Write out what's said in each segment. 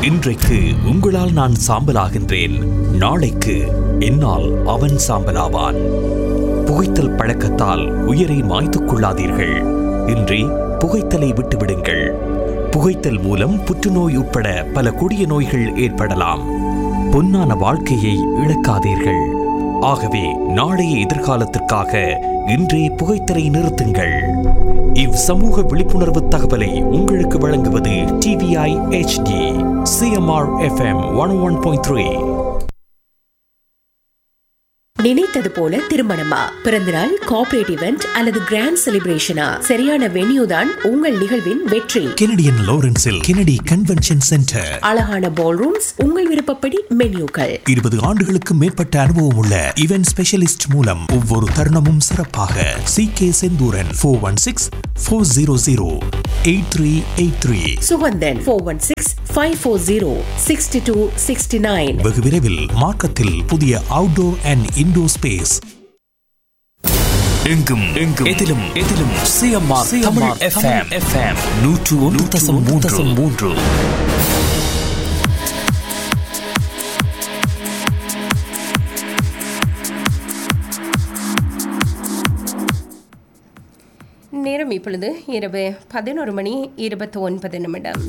இன்றைக்கு உங்களால் நான் சாம்பலாகின்றேன் நாளைக்கு என்னால் அவன் சாம்பலாவான் புகைத்தல் பழக்கத்தால் உயிரை மாய்த்துக் கொள்ளாதீர்கள் இன்றி புகைத்தலை விட்டுவிடுங்கள் புகைத்தல் மூலம் புற்றுநோய் உட்பட பல கொடிய நோய்கள் ஏற்படலாம் பொன்னான வாழ்க்கையை இழக்காதீர்கள் ஆகவே நாளைய எதிர்காலத்திற்காக இன்றே புகைத்தலை நிறுத்துங்கள் இவ் சமூக விழிப்புணர்வு தகவலை உங்களுக்கு வழங்குவது TVI HD CMR FM one one point three நினைத்தது போல திருமணமா பிறந்தநாள் கார்ப்பரேட் இவெண்ட் அல்லது கிராண்ட் செலிப்ரேஷனா சரியான வென்யூ தான் உங்கள் நிகழ்வின் வெற்றி கெனடியன் லாரன்ஸில் கெனடி கன்வென்ஷன் சென்டர் அழகான பால் ரூம்ஸ் உங்கள் விருப்பப்படி மென்யூக்கள் இருபது ஆண்டுகளுக்கு மேற்பட்ட அனுபவம் உள்ள இவென்ட் ஸ்பெஷலிஸ்ட் மூலம் ஒவ்வொரு தருணமும் சிறப்பாக C K Senthuran four one six four zero zero eight three eight three Sugandhan four one six five four zero sixty two sixty nine வெகு விரைவில் மார்க்கத்தில் புதிய அவுட்டோர் அண்ட் இன்டோர் ஸ்பேஸ் எங்கும் எங்கும் எதிலும் எதிலும் சிஎம்ஆர் தமிழ் எஃப்எம் எஃப்எம் நூற்று ஒன்று தசம் மூன்று தசம் மூன்று நேரம் இப்பொழுது இரவு பதினோரு மணி இருபத்தி ஒன்பது நிமிடம்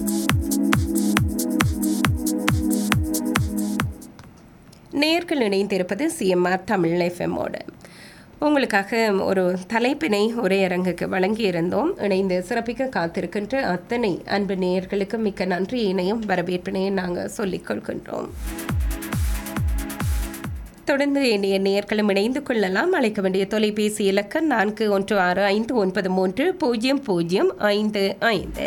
நேர்கள் இணைந்திருப்பது சிஎம்ஆர் தமிழ் எஃப்எம்மோடு உங்களுக்காக ஒரு தலைப்பினை உரையரங்குக்கு வழங்கியிருந்தோம் இணைந்து சிறப்பிக்க காத்திருக்கின்ற அத்தனை அன்பு நேயர்களுக்கு மிக்க நன்றியினையும் வரவேற்பினையும் நாங்கள் சொல்லிக் கொள்கின்றோம் தொடர்ந்து எண்ணிய நேர்களும் இணைந்து கொள்ளலாம் அழைக்க வேண்டிய தொலைபேசி இலக்கம் நான்கு ஒன்று ஆறு ஐந்து ஒன்பது மூன்று பூஜ்ஜியம் பூஜ்ஜியம் ஐந்து ஐந்து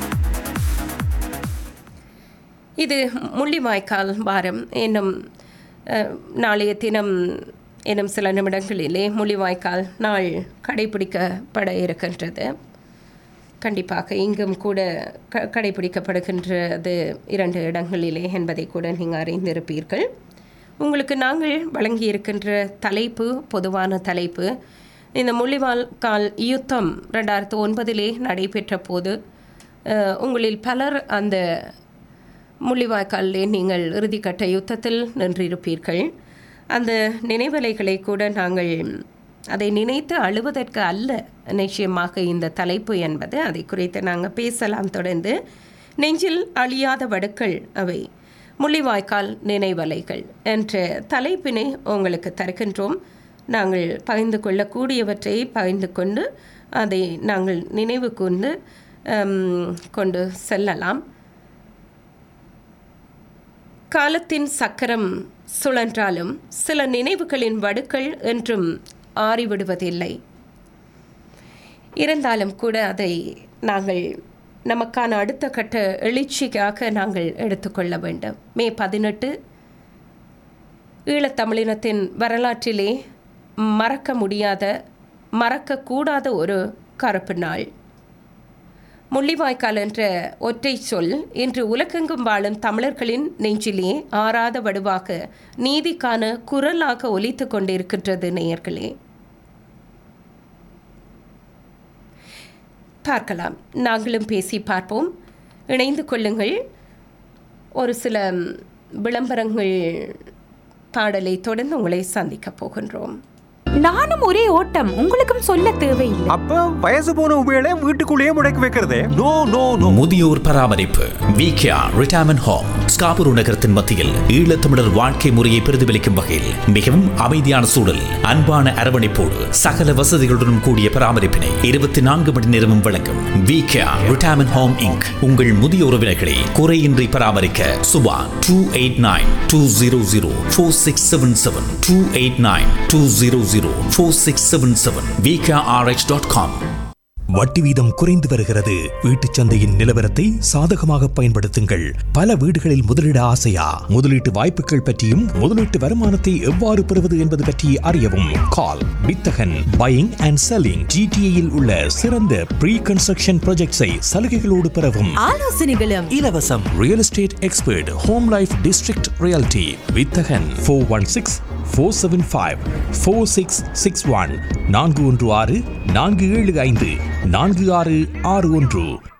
இது முள்ளிவாய்க்கால் வாரம் என்னும் அஹ், நாளைய தினம் எனும் சில நிமிடங்களிலே முள்ளிவாய்க்கால் நாள் கடைபிடிக்கப்பட இருக்கின்றது கண்டிப்பாக இங்கும் கூட க கடைபிடிக்கப்படுகின்றது இரண்டு இடங்களிலே என்பதை கூட நீங்கள் அறிந்திருப்பீர்கள் உங்களுக்கு நாங்கள் வழங்கியிருக்கின்ற தலைப்பு பொதுவான தலைப்பு இந்த முள்ளிவால் கால் யுத்தம் ரெண்டாயிரத்து ஒன்பதிலே நடைபெற்ற போது அஹ், உங்களில் பலர் அந்த முள்ளிவாய்க்காலிலே நீங்கள் இறுதிக்கட்ட யுத்தத்தில் நின்றிருப்பீர்கள் அந்த நினைவலைகளை கூட நாங்கள் அதை நினைத்து அழுவதற்கு அல்ல நிச்சயமாக இந்த தலைப்பு என்பது அதை குறித்து நாங்கள் பேசலாம் தொடர்ந்து நெஞ்சில் அழியாத வடுக்கள் அவை முள்ளிவாய்க்கால் நினைவலைகள் என்ற தலைப்பினை உங்களுக்கு தருகின்றோம் நாங்கள் பகிர்ந்து கொள்ளக்கூடியவற்றை பகிர்ந்து கொண்டு அதை நாங்கள் நினைவு கூர்ந்து ஹம், கொண்டு செல்லலாம் காலத்தின் சக்கரம் சுழன்றாலும் சில நினைவுகளின் வடுக்கள் என்றும் ஆறிவிடுவதில்லை இருந்தாலும் கூட அதை நாங்கள் நமக்கான அடுத்த கட்ட எழுச்சிக்காக நாங்கள் எடுத்துக்கொள்ள வேண்டும் மே பதினெட்டு ஈழத்தமிழினத்தின் வரலாற்றிலே மறக்க முடியாத மறக்கக்கூடாத ஒரு கருப்பு நாள் முள்ளிவாய்க்கால் என்ற ஒற்றை சொல் இன்று உலகெங்கும் வாழும் தமிழர்களின் நெஞ்சிலே ஆறாத வடுவாக நீதிக்கான குரலாக ஒலித்து கொண்டிருக்கின்றது நேயர்களே பார்க்கலாம் நாங்களும் பேசி பார்ப்போம் இணைந்து கொள்ளுங்கள் ஒரு சில விளம்பரங்கள் பாடலை தொடர்ந்து உங்களை சந்திக்கப் போகின்றோம் நானும் ஒரே ஓட்டம் உங்களுக்கும் சொல்ல தேவையில்லை அப்ப வயசு போன உபயோக வீட்டுக்குள்ளேயே முடக்கி வைக்கிறதே நோ நோ நோ முதியோர் பராமரிப்பு விகேஆ ரிட்டையர்மெண்ட் ஹோம் ஸ்காபுரு நகரத்தின் மத்தியில் ஈழத்தமிழர் வாழ்க்கை முறையை பிரதிபலிக்கும் வகையில் மிகவும் அமைதியான சூழல் அன்பான அரவணைப்போடு சகல வசதிகளுடன் கூடிய பராமரிப்பினை இருபத்தி நான்கு மணி நேரமும் வழங்கும் விகேஆ ரிட்டையர்மெண்ட் ஹோம் இங்க் உங்கள் முதிய உறவினர்களை குறையின்றி பராமரிக்க Subha two eight nine two zero zero four six seven seven two eight nine two zero zero four six seven seven VKRH dot com வட்டி வீதம் குறைந்து வருகிறது வீட்டுச் சந்தையின் நிலவரத்தை சாதகமாக பயன்படுத்துங்கள் பல வீடுகளில் முதலீட ஆசையா முதலீட்டு வாய்ப்புகள் பற்றியும் முதலீட்டு வருமானத்தை எவ்வாறு பெறுவது என்பது பற்றி அறியவும் கால் வித்தகன் பையிங் அண்ட் செல்லிங் ஜிடிஏயில் உள்ள சிறந்த ப்ரீ கன்ஸ்ட்ரக்ஷன் ப்ராஜெக்ட்ஸை சலுகைகளோடு பெறவும் ஆலோசனைகளும் இலவசம் real estate expert home life district reality Vithagan four one six four seven five four six six one நான்கு ஒன்று ஆறு நான்கு ஏழு ஐந்து நான்கு ஆறு ஆறு ஒன்று